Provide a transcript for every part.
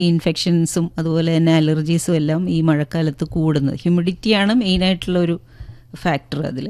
ഇൻഫെക്ഷൻസും അതുപോലെ തന്നെ അലർജീസും എല്ലാം ഈ മഴക്കാലത്ത് കൂടുന്നത് ഹ്യൂമിഡിറ്റിയാണ് മെയിനായിട്ടുള്ള ഒരു ഫാക്ടർ അതിൽ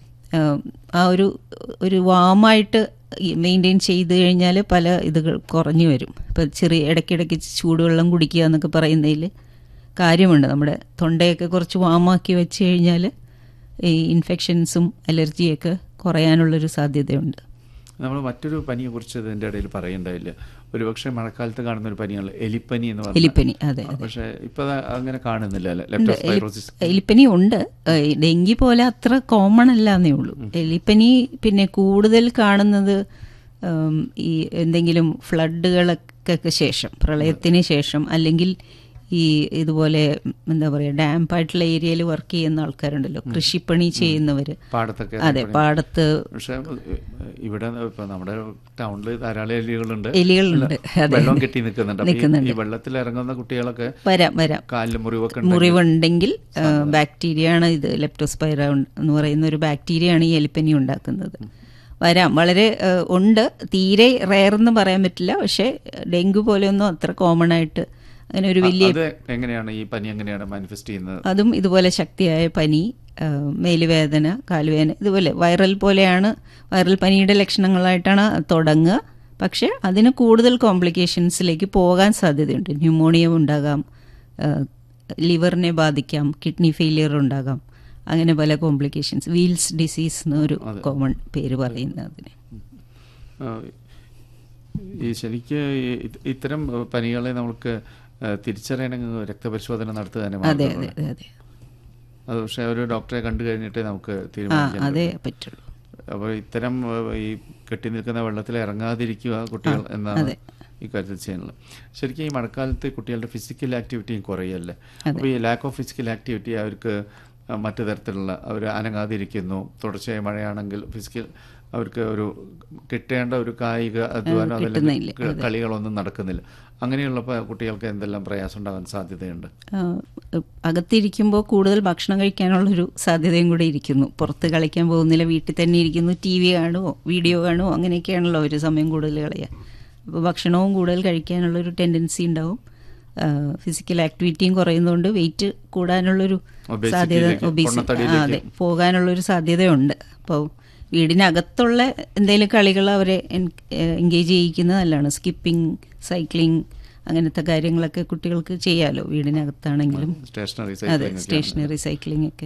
ആ ഒരു ഒരു വാമായിട്ട് മെയിൻറ്റെയിൻ ചെയ്ത് കഴിഞ്ഞാൽ പല ഇതുകൾ കുറഞ്ഞു വരും ഇപ്പോൾ ചെറിയ ഇടയ്ക്കിടയ്ക്ക് ചൂടുവെള്ളം കുടിക്കുക എന്നൊക്കെ പറയുന്നതിൽ കാര്യമുണ്ട് നമ്മുടെ തൊണ്ടയൊക്കെ കുറച്ച് വാമാക്കി വെച്ച് കഴിഞ്ഞാൽ ഈ ഇൻഫെക്ഷൻസും അലർജിയൊക്കെ കുറയാനുള്ളൊരു സാധ്യതയുണ്ട് നമ്മൾ മറ്റൊരു പനിയെ കുറിച്ച് ഇതിന്റെ ഇടയിൽ പറയണ്ടായില്ല ഒരുപക്ഷെ മഴക്കാലത്ത് കാണുന്ന ഒരു പനിയാണ് എലിപ്പനി എന്ന് എലിപ്പനി അതെ അതെ പക്ഷെ ഇപ്പൊ അത് അങ്ങനെ കാണുന്നില്ല അല്ലെ ഉണ്ട്. ലെപ്റ്റോസ്പൈറോസിസ് എലി- എലിപ്പനി ഉണ്ട് ഏഹ് ഡെങ്കി പോലെ അത്ര കോമൺ അല്ലാന്നേ ഉള്ളൂ എലിപ്പനി പിന്നെ കൂടുതൽ കാണുന്നത് ഉം, ഈ എന്തെങ്കിലും ഫ്ലഡുകളൊക്കെ ശേഷം പ്രളയത്തിന് ശേഷം അല്ലെങ്കിൽ ഈ ഇതുപോലെ എന്താ പറയുക ഡാമ്പായിട്ടുള്ള ഏരിയയിൽ വർക്ക് ചെയ്യുന്ന ആൾക്കാരുണ്ടല്ലോ കൃഷിപ്പണി ചെയ്യുന്നവർ പാടത്തൊക്കെ അതെ പാടത്ത് പക്ഷെ ഇവിടെ ഇപ്പൊ നമ്മുടെ ടൗണിൽ ധാരാളം എലികളുണ്ട് എലികളുണ്ട് അതെ വെള്ളം കെട്ടി നിൽക്കുന്നുണ്ട് അപ്പൊ ഈ- നിൽക്കുന്നുണ്ട്. ഈ വെള്ളത്തിൽ ഇറങ്ങുന്ന കുട്ടികളൊക്കെ വരാം വരാം കാലിൽ മുറിവൊക്കെ ഉണ്ടെങ്കിൽ മുറിവുണ്ടെങ്കിൽ ബാക്ടീരിയ ആണ് ഇത് ലെപ്റ്റോസ്പൈറ എന്ന് പറയുന്ന ഒരു ബാക്ടീരിയ ആണ് ഈ എലിപ്പനി ഉണ്ടാക്കുന്നത് വരാം വളരെ ഏഹ്, ഉണ്ട് തീരെ റെയർ എന്ന് പറയാൻ പറ്റില്ല പക്ഷേ ഡെങ്കു പോലെയൊന്നും അത്ര കോമൺ ആയിട്ട് അങ്ങനെ ഒരു വലിയ അത് എങ്ങനെയാണ് ഈ പനി എങ്ങനെയാണ് മാനിഫെസ്റ്റ് ചെയ്യുന്നത് അതും ഇതുപോലെ ശക്തിയായ പനി ആ, മേലുവേദന കാലുവേദന ഇതുപോലെ വൈറൽ പോലെയാണ് വൈറൽ പനിയുടെ ലക്ഷണങ്ങളായിട്ടാണ് തുടങ്ങുക പക്ഷേ അതിന് കൂടുതൽ കോംപ്ലിക്കേഷൻസിലേക്ക് പോകാൻ സാധ്യതയുണ്ട് ന്യൂമോണിയ ഉണ്ടാകാം ആ, ലിവറിനെ ബാധിക്കാം കിഡ്നി ഫെയിലിയർ ഉണ്ടാകാം അങ്ങനെ പല കോംപ്ലിക്കേഷൻസ് വീൽസ് ഡിസീസ് എന്നൊരു കോമൺ പേര് പറയുന്നത് അതിന് ആ, ഈ ശരിക്ക് ഈ ഇത് ഇത്തരം പനികളെ നമുക്ക് ആ, തിരിച്ചറിയണമെങ്കിൽ രക്തപരിശോധന നടത്തുക തന്നെ അതെ മാർഗ്ഗമുള്ളൂ. അതെ അതെ അതെ അത് പക്ഷെ ഒരു ഡോക്ടറെ കണ്ടു കഴിഞ്ഞിട്ടേ നമുക്ക് ആ തീരുമാനിക്കാൻ അതേ പറ്റുള്ളൂ അപ്പോൾ ഇത്തരം ആ, ഈ കെട്ടി നിൽക്കുന്ന വെള്ളത്തിൽ ഇറങ്ങാതിരിക്കുക കുട്ടികൾ എന്നാണ് അതെ. ഈ കാര്യത്തിൽ ചെയ്യാനുള്ളത് ശരിക്കും ഈ മഴക്കാലത്ത് കുട്ടികളുടെ ഫിസിക്കൽ ആക്ടിവിറ്റിയും കുറയല്ലേ അപ്പോൾ ഈ ലാക്ക് ഓഫ് ഫിസിക്കൽ ആക്ടിവിറ്റി അവർക്ക് ആ, മറ്റു തരത്തിലുള്ള അവർ അനങ്ങാതിരിക്കുന്നു തുടർച്ചയായ മഴയാണെങ്കിൽ ഫിസിക്കൽ അവർക്ക് ഒരു കിട്ടേണ്ട ഒരു കായിക അധ്വാനം അതല്ലെങ്കിൽ കിട്ടുന്നില്ല. ക- കളികളൊന്നും നടക്കുന്നില്ല അങ്ങനെയുള്ളപ്പോൾ കുട്ടികൾക്ക് എന്തെല്ലാം പ്രയാസം ഉണ്ടാകാൻ സാധ്യതയുണ്ട് ആ, അകത്തിരിക്കുമ്പോൾ കൂടുതൽ ഭക്ഷണം കഴിക്കാനുള്ളൊരു സാധ്യതയും കൂടി ഇരിക്കുന്നു പുറത്ത് കളിക്കാൻ പോകുന്നില്ല വീട്ടിൽ തന്നെ ഇരിക്കുന്നു ടി വി കാണുമോ വീഡിയോ കാണുമോ അങ്ങനെയൊക്കെയാണല്ലോ ഒരു സമയം കൂടുതൽ കളയുക അപ്പോൾ ഭക്ഷണവും കൂടുതൽ കഴിക്കാനുള്ളൊരു ടെൻഡൻസി ഉണ്ടാവും ഫിസിക്കൽ ആക്ടിവിറ്റിയും കുറയുന്നതുകൊണ്ട് വെയിറ്റ് കൂടാനുള്ളൊരു Obesity സാധ്യത ലേക്ക്, ഒബീസി പൊണ്ണത്തടിയിലേക്ക്. അതെ പോകാനുള്ളൊരു സാധ്യതയുണ്ട് അപ്പോൾ വീടിനകത്തുള്ള എന്തെങ്കിലും കളികൾ അവരെ എൻഗേജ് ചെയ്യിക്കുന്നത് നല്ലതാണ് സ്കിപ്പിംഗ് സൈക്ലിംഗ് അങ്ങനത്തെ കാര്യങ്ങളൊക്കെ കുട്ടികൾക്ക് ചെയ്യാലോ വീടിനകത്താണെങ്കിലും സ്റ്റേഷനറി അതെ സൈക്ലിംഗ് സ്റ്റേഷനറി സൈക്ലിംഗ് ഒക്കെ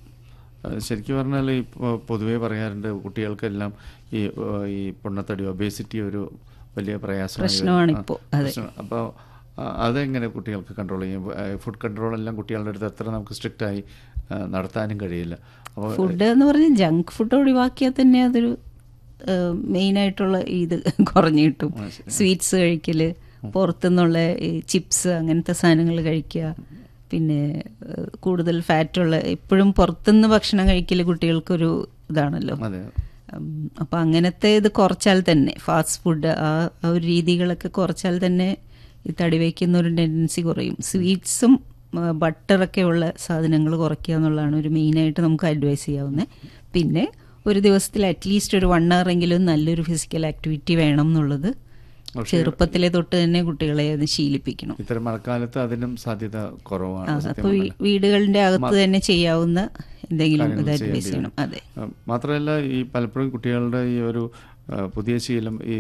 അത് ശരിക്കും പറഞ്ഞാൽ ഈ പൊ- പൊതുവേ പറയാറുണ്ട് കുട്ടികൾക്കെല്ലാം ഈ ഏ, ഈ പൊണ്ണത്തടി ഒബേസിറ്റി ഒരു വലിയ പ്രയാസമായി വരും. പ്രശ്നമാണ് ആ, ഇപ്പോൾ, അതെ. പ്രശ്നം. അപ്പോൾ ആ, അതെങ്ങനെ കുട്ടികൾക്ക് കൺട്രോൾ ചെയ്യും ഏ, ഫുഡ് കൺട്രോൾ എല്ലാം കുട്ടികളുടെ അടുത്ത് എത്ര നമുക്ക് സ്ട്രിക്റ്റ് ആയി ആ, നടത്താനും കഴിയില്ല അപ്പോൾ ഫുഡ് എന്ന് പറഞ്ഞാൽ ജങ്ക് ഫുഡ് ഒഴിവാക്കിയാൽ തന്നെ അതൊരു മെയിനായിട്ടുള്ള ഇത് കുറഞ്ഞു കിട്ടും ആ, ശരി. സ്വീറ്റ്സ് കഴിക്കൽ പുറത്തുനിന്നുള്ള ഈ ചിപ്സ് അങ്ങനത്തെ സാധനങ്ങൾ കഴിക്കുക പിന്നെ ഏഹ്, കൂടുതൽ ഫാറ്റുള്ള എപ്പോഴും പുറത്തുനിന്ന് ഭക്ഷണം കഴിക്കൽ കുട്ടികൾക്കൊരു ഇതാണല്ലോ അതെ അപ്പം അങ്ങനത്തെ ഇത് കുറച്ചാൽ തന്നെ ഫാസ്റ്റ് ഫുഡ് ആ ആ ഒരു രീതികളൊക്കെ കുറച്ചാൽ തന്നെ ഈ തടി വയ്ക്കുന്ന ഒരു ടെൻഡൻസി കുറയും സ്വീറ്റ്സും ബട്ടറൊക്കെ ഉള്ള സാധനങ്ങൾ കുറയ്ക്കുക എന്നുള്ളതാണ് ഒരു മെയിനായിട്ട് നമുക്ക് അഡ്വൈസ് ചെയ്യാവുന്നത് പിന്നെ ഒരു ദിവസത്തിൽ അറ്റ്ലീസ്റ്റ് ഒരു വൺ അവർ എങ്കിലും നല്ലൊരു ഫിസിക്കൽ ആക്ടിവിറ്റി വേണം എന്നുള്ളത് പക്ഷേ ചെറുപ്പത്തിലെ തൊട്ട് തന്നെ കുട്ടികളെ അത് ശീലിപ്പിക്കണം ഇത്തരം മഴക്കാലത്ത് അതിനും സാധ്യത കുറവാണ് സത്യം അപ്പോൾ വീടുകളുടെ അകത്ത് തന്നെ ചെയ്യാവുന്ന എന്തെങ്കിലും കാര്യങ്ങൾ ഇത് അഡ്വൈസ് ചെയ്യേണ്ടി ചെയ്യണം വരും. അതെ ആ, മാത്രമല്ല ഈ പലപ്പോഴും കുട്ടികളുടെ ഈ ഒരു ആ, പുതിയ ശീലം ഈ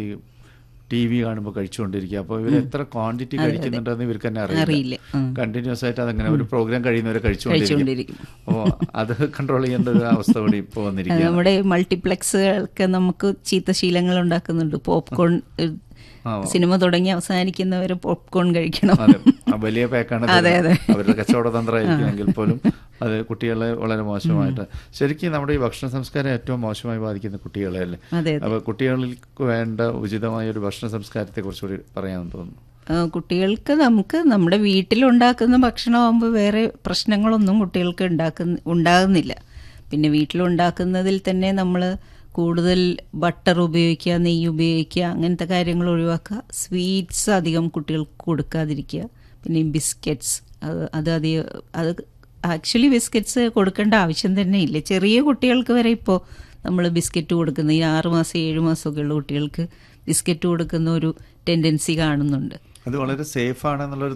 ടി വി കാണുമ്പോൾ കഴിച്ചുകൊണ്ടിരിക്കുക അപ്പോൾ ഇവർ എത്ര ക്വാണ്ടിറ്റി കഴിക്കുന്നുണ്ടെന്ന് ഇവർക്ക് തന്നെ അറിയില്ല. അറിയില്ല ഉം. കണ്ടിന്യൂസ് ആയിട്ട് അതങ്ങനെ ഒരു പ്രോഗ്രാം കഴിയുന്നവരെ കഴിച്ചുകൊണ്ടിരിക്കും കഴിച്ചുകൊണ്ടിരിക്കും. അപ്പോൾ അത് കൺട്രോൾ ചെയ്യേണ്ട ഒരു അവസ്ഥ കൂടി ഇപ്പോൾ അത് വന്നിരിക്കുകയാണ് നമ്മുടെ മൾട്ടിപ്ലക്സുകൾക്ക് നമുക്ക് ചീത്ത ശീലങ്ങൾ ഉണ്ടാക്കുന്നുണ്ട് പോപ്കോൺ ആ, സിനിമ തുടങ്ങി അവസാനിക്കുന്നവരെ പോപ്കോൺ കഴിക്കണം അതെ ആ വലിയ പാക്കാണ് അതെ, അതെ. അവരുടെ കച്ചവട തന്ത്രമായിരിക്കുമെങ്കിൽ പോലും അത് കുട്ടികളെ വളരെ മോശമായിട്ട് ശരിക്കും നമ്മുടെ ഈ ഭക്ഷണ സംസ്കാരം ഏറ്റവും മോശമായി ബാധിക്കുന്ന കുട്ടികളെ അല്ലേ അതെ അതെ അപ്പോൾ കുട്ടികൾക്ക് വേണ്ട ഉചിതമായ ഒരു ഭക്ഷണ സംസ്കാരത്തെ കുറിച്ചുകൂടി പറയാമെന്ന് തോന്നുന്നു ആ, കുട്ടികൾക്ക് നമുക്ക് നമ്മുടെ വീട്ടിലുണ്ടാക്കുന്ന ഭക്ഷണമാകുമ്പോൾ വേറെ പ്രശ്നങ്ങളൊന്നും കുട്ടികൾക്ക് ഉണ്ടാക്കുന്ന ഉണ്ടാകുന്നില്ല പിന്നെ വീട്ടിലുണ്ടാക്കുന്നതിൽ തന്നെ നമ്മൾ കൂടുതൽ ബട്ടർ ഉപയോഗിക്കുക നെയ്യ് ഉപയോഗിക്കുക അങ്ങനത്തെ കാര്യങ്ങൾ ഒഴിവാക്കുക സ്വീറ്റ്സ് അധികം കുട്ടികൾക്ക് കൊടുക്കാതിരിക്കുക പിന്നെ ബിസ്ക്കറ്റ്സ് അത് അത് അധികം അത് ആക്ച്വലി ബിസ്ക്കറ്റ്സ് കൊടുക്കേണ്ട ആവശ്യം തന്നെ ഇല്ല ചെറിയ കുട്ടികൾക്ക് വരെ ഇപ്പോൾ നമ്മൾ ബിസ്ക്കറ്റ് കൊടുക്കുന്ന ഈ ആറ് മാസം ഏഴ് മാസമൊക്കെ ഉള്ള കുട്ടികൾക്ക് ബിസ്ക്കറ്റ് കൊടുക്കുന്ന ഒരു ടെൻഡൻസി കാണുന്നുണ്ട് അത് വളരെ സേഫ് ആണെന്നുള്ളൊരു